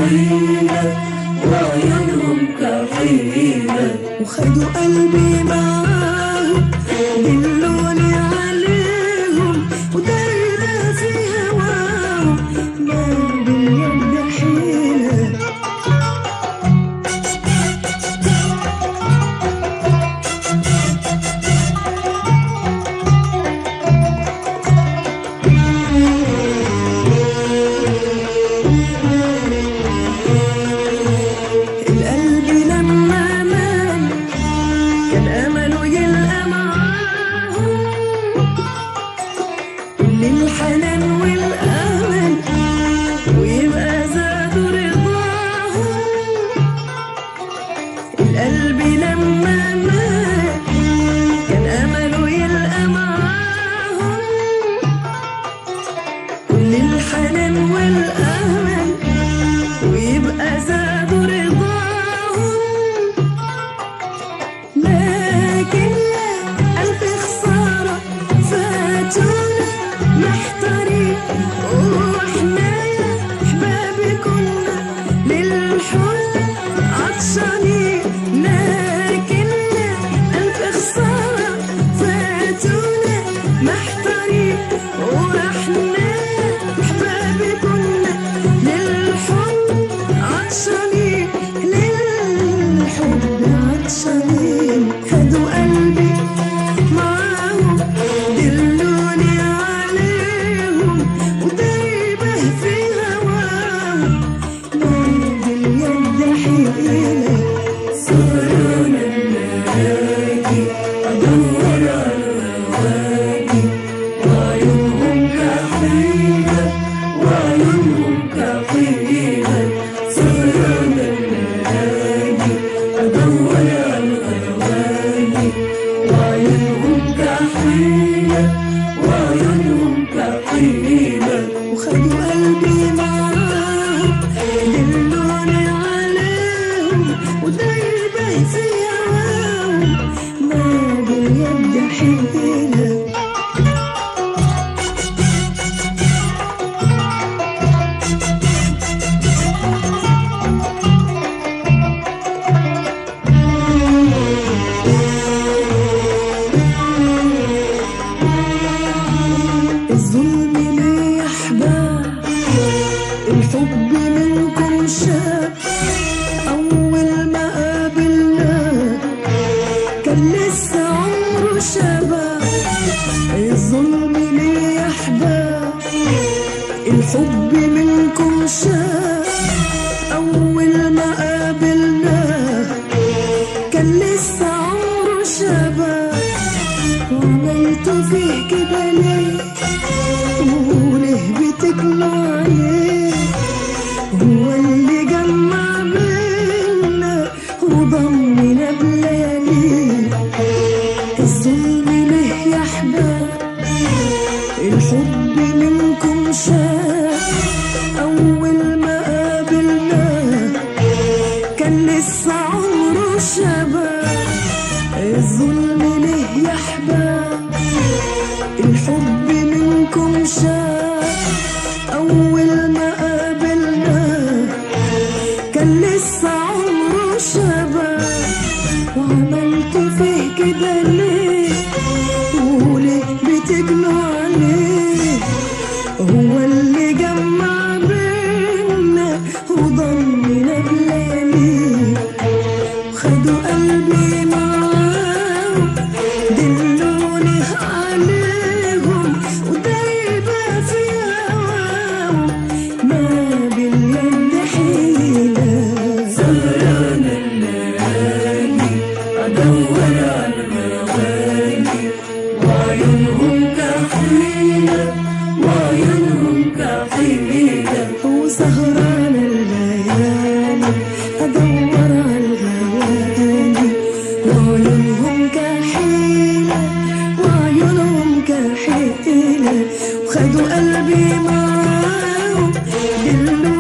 كحيلة وعيونهم كحيلة وخدوا قلبي معاهم دلوني عليهم ودايرة في هواهم ما باليد حيلة القلب لما مال كان امله يلقى معاهم كل الحنان والامل ويبقى زادوا رضاهم القلب لما مال كان امله يلقى معاهم كل الحنان والامل ويبقى زادوا رضاهم لكن لا ألف خسارة فاتونا محتارين وإحنا يا أحبابي كنا للحب عطشانين لكن لا ألف خسارة فاتونا محتارين وإحنا يا أحبابي كنا للحب عطشانين للحب عطشانين خدوا قلبي معاهم دلوني عليهم ودايبه في هواهم نادي اليد حيلة سهران الليالي أدور على هواكي وعيونهم كحيلة وعيونهم كحيلة سهران الليالي أدور على هواكي وعيونهم كحيلة وعيونهم كحيلة وخدوا قلبي معاهم دلوني عليهم ودايبه في هواهم نادي اليد حيلة الظلم ليه يا احباب الحب منكم شاب اول ما قابلنا كان لسه عمره شباب الظلم ليه يا احباب الحب منكم شاب اول ما قابلنا كان لسه عمره شباب وعملت فيه كده ليه وليه بتجمع عليه هو اللي جمع بينا وضمنا بليالي الظلم ليه يا احباب الحب منكم شاف اول ما قابلنا كان لسه عمره شباب الظلم ليه يا احباب الحب منكم شاف اول ما قابلنا كان لسه عمره شباب وعملت فيه كده ليه وليه بتجنوا عليه هو اللي جمع بينا وضمنا بليالي خدوا قلبي معاهم دلوني عليهم ودايبة في هواهم ما باليد حيلة سهران الليالي أدور على هواكي وعيونهم كحيلة وعيونهم كحيلة وسهران الليالي أدور على الغوالي وعيونهم كحيلة وعيونهم كحيلة وخدوا قلبي معاهم دلوني